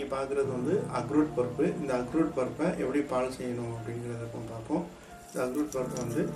நீங்கள் பார்க்குறது வந்து அக்ரூட் பருப்பு இந்த அக்ரூட் பருப்பை எப்படி பால் செய்யணும் அப்படிங்கிறத இப்போ பார்ப்போம் இந்த அக்ரூட் பருப்பை வந்து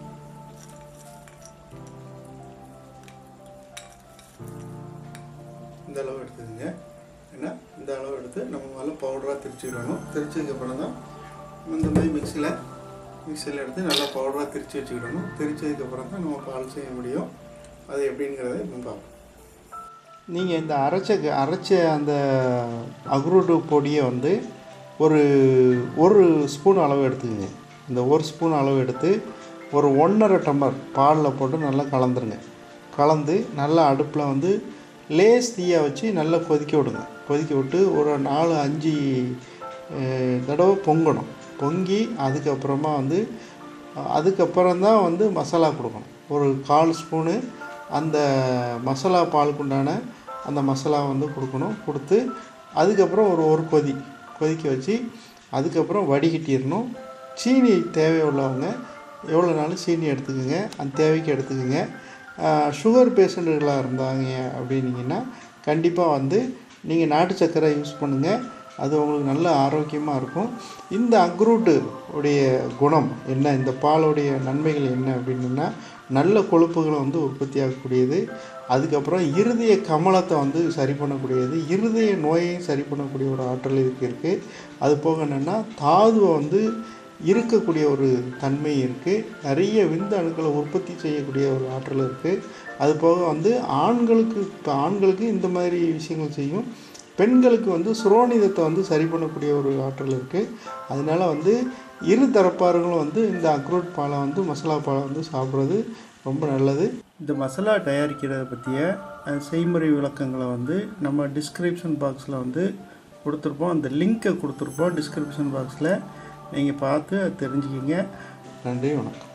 இந்த அளவு எடுத்துக்கோங்க ஏன்னா இந்த அளவு எடுத்து நம்ம முதல்ல பவுடராக திரிச்சுக்கிடணும் திரிச்சதுக்கப்புறம் தான் இந்த மாதிரி மிக்சியில் மிக்சியில் எடுத்து நல்லா பவுடராக திரித்து வச்சுக்கிடணும் திரிச்சதுக்கப்புறம் தான் நம்ம பால் செய்ய முடியும் அது எப்படிங்கிறத இப்போ பார்ப்போம் நீங்கள் இந்த அரைச்ச அரைச்ச அந்த அக்ரூட்டு பொடியை வந்து ஒரு ஒரு ஸ்பூன் அளவு எடுத்துக்கோங்க இந்த ஒரு ஸ்பூன் அளவு எடுத்து ஒரு ஒன்றரை டம்ளர் பாலில் போட்டு நல்லா கலந்துருங்க கலந்து நல்லா அடுப்பில் வந்து லேஸ் தீயை வச்சு நல்லா கொதிக்க விடுங்க கொதிக்க விட்டு ஒரு நாலு அஞ்சு அஹ், தடவை பொங்கணும் பொங்கி அதுக்கப்புறமா வந்து அதுக்கப்புறம் தான் வந்து மசாலா கொடுக்கணும் ஒரு கால் ஸ்பூனு அந்த மசாலா பாலுக்குண்டான அந்த மசாலா வந்து கொடுக்கணும் கொடுத்து அதுக்கப்புறம் ஒரு ஒரு கொதி கொதிக்க வச்சு அதுக்கப்புறம் வடிகட்டிடணும் சீனி தேவை உள்ளவங்க எவ்வளோ நாளும் சீனி எடுத்துக்கோங்க அந்த தேவைக்கு எடுத்துக்கோங்க சுகர் பேஷண்ட்டுகளாக இருந்தாங்க அப்படின்னீங்கன்னா கண்டிப்பாக வந்து நீங்கள் நாட்டு சர்க்கரை யூஸ் பண்ணுங்கள் அது உங்களுக்கு நல்ல ஆரோக்கியமாக இருக்கும் இந்த அக்ரூட்டு உடைய குணம் என்ன இந்த பாலுடைய நன்மைகள் என்ன அப்படின்னா நல்ல கொழுப்புகளை வந்து உற்பத்தி ஆகக்கூடியது அதுக்கப்புறம் இருதய கமலத்தை வந்து சரி பண்ணக்கூடியது இருதய நோயையும் சரி பண்ணக்கூடிய ஒரு ஆற்றல் இதுக்கு இருக்குது அது போக என்னென்னா தாதுவை வந்து இருக்கக்கூடிய ஒரு தன்மை இருக்குது நிறைய விந்து அணுக்களை உற்பத்தி செய்யக்கூடிய ஒரு ஆற்றல் இருக்குது அது போக வந்து ஆண்களுக்கு இப்போ ஆண்களுக்கு இந்த மாதிரி விஷயங்கள் செய்யும் பெண்களுக்கு வந்து சுரோனிதத்தை வந்து சரி பண்ணக்கூடிய ஒரு ஆற்றல் இருக்குது அதனால வந்து இரு தரப்பார்களும் வந்து இந்த அக்ரோட் பாலை வந்து மசாலா பாலை வந்து சாப்பிட்றது ரொம்ப நல்லது இந்த மசாலா தயாரிக்கிறத பற்றிய அஹ், செய்முறை விளக்கங்களை வந்து நம்ம டிஸ்கிரிப்ஷன் பாக்ஸில் வந்து கொடுத்துருப்போம் அந்த லிங்க்கை கொடுத்துருப்போம் டிஸ்கிரிப்ஷன் பாக்ஸில் நீங்கள் பார்த்து அதை தெரிஞ்சுக்கிங்க நன்றி வணக்கம்